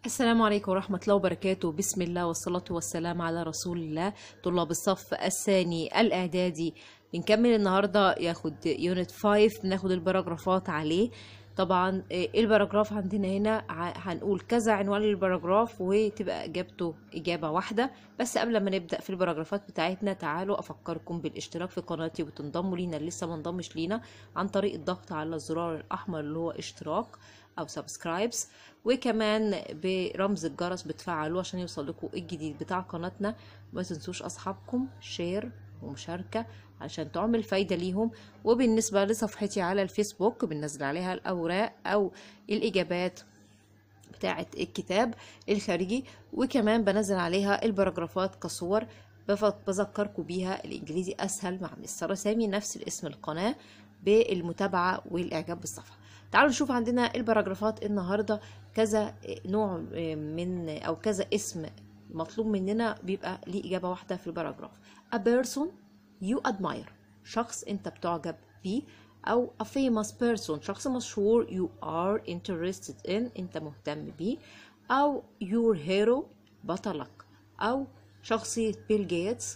السلام عليكم ورحمة الله وبركاته بسم الله والصلاة والسلام على رسول الله طلاب الصف الثاني الإعدادي بنكمل النهاردة ياخد يونت 5 بناخد الباراجرافات عليه طبعا آه، الباراجراف عندنا هنا ع- هنقول كذا عنوان للباراجراف وتبقى إجابته إجابة واحدة بس قبل ما نبدأ في الباراجرافات بتاعتنا تعالوا أفكركم بالاشتراك في قناتي وتنضموا لينا اللي لسه منضمش لينا عن طريق الضغط على الزرار الأحمر اللي هو اشتراك أو سبسكرايبس وكمان برمز الجرس بتفعلوه عشان يوصل لكم الجديد بتاع قناتنا ما تنسوش اصحابكم شير ومشاركة عشان تعمل فايدة ليهم وبالنسبة لصفحتي على الفيسبوك بننزل عليها الأوراق أو الإجابات بتاعة الكتاب الخارجي وكمان بنزل عليها الباراجرافات كصور بف- بذكركم بيها الإنجليزي أسهل مع مستر سامي نفس الاسم القناة بالمتابعة والإعجاب بالصفحة تعالوا نشوف عندنا الباراجرافات النهاردة كذا نوع من أو كذا اسم مطلوب مننا بيبقى ليه إجابة واحدة في الباراجراف a person you admire شخص أنت بتعجب بيه أو a famous person شخص مشهور you are interested in أنت مهتم بيه أو your hero بطلك أو شخصية بيل جيتس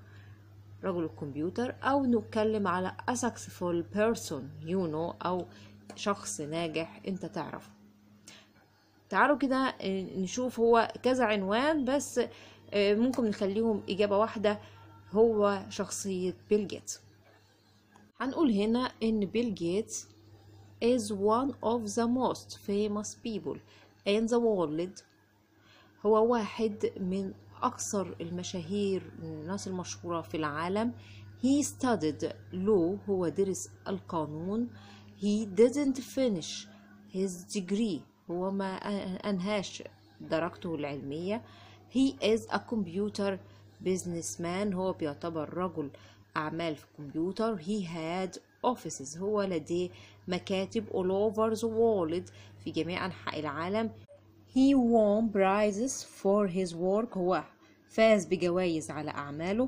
رجل الكمبيوتر أو نتكلم على a successful person you know أو شخص ناجح أنت تعرفه تعالوا كده آه، نشوف هو كذا عنوان بس آه، ممكن نخليهم إجابة واحدة هو شخصية بيل جيتس هنقول هنا إن بيل جيتس is one of the most famous people in the world هو واحد من أكثر المشاهير الناس المشهورة في العالم he studied law هو درس القانون he didn't finish his degree هو ما أنهاش درجته العلمية he is a computer businessman هو بيعتبر رجل أعمال في الكمبيوتر he had offices هو لديه مكاتب all over the world في جميع أنحاء العالم He won prizes for his work هو فاز بجوائز على أعماله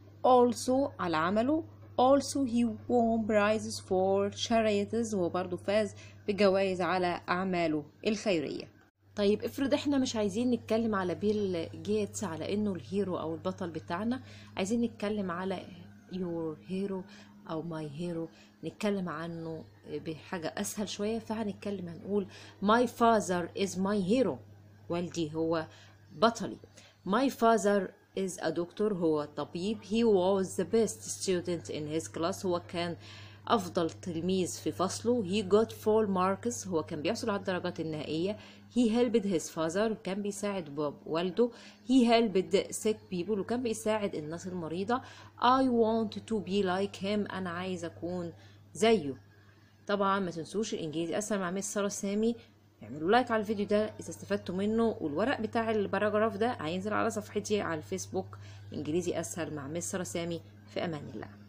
also على عمله also he won prizes for charities هو برضو فاز بجوائز على أعماله الخيرية طيب افرض احنا مش عايزين نتكلم على بيل جيتس على انه الهيرو او البطل بتاعنا عايزين نتكلم على your hero او my hero نتكلم عنه بحاجة اسهل شوية فهنتكلم هنقول my father is my hero والدي هو بطلي my father is a doctor هو طبيب he was the best student in his class هو كان أفضل تلميذ في فصله he got full marks هو كان بيحصل على الدرجات النهائية he helped his father وكان بيساعد باب- والده he helped sick people وكان بيساعد الناس المريضة I want to be like him أنا عايز أكون زيه طبعا ما تنسوش الإنجليزي أسهل مع مس سارة سامي اعملوا لايك على الفيديو ده إذا استفدتوا منه والورق بتاع الباراجراف ده هينزل على صفحتي على الفيسبوك إنجليزي أسهل مع مس سارة سامي في أمان الله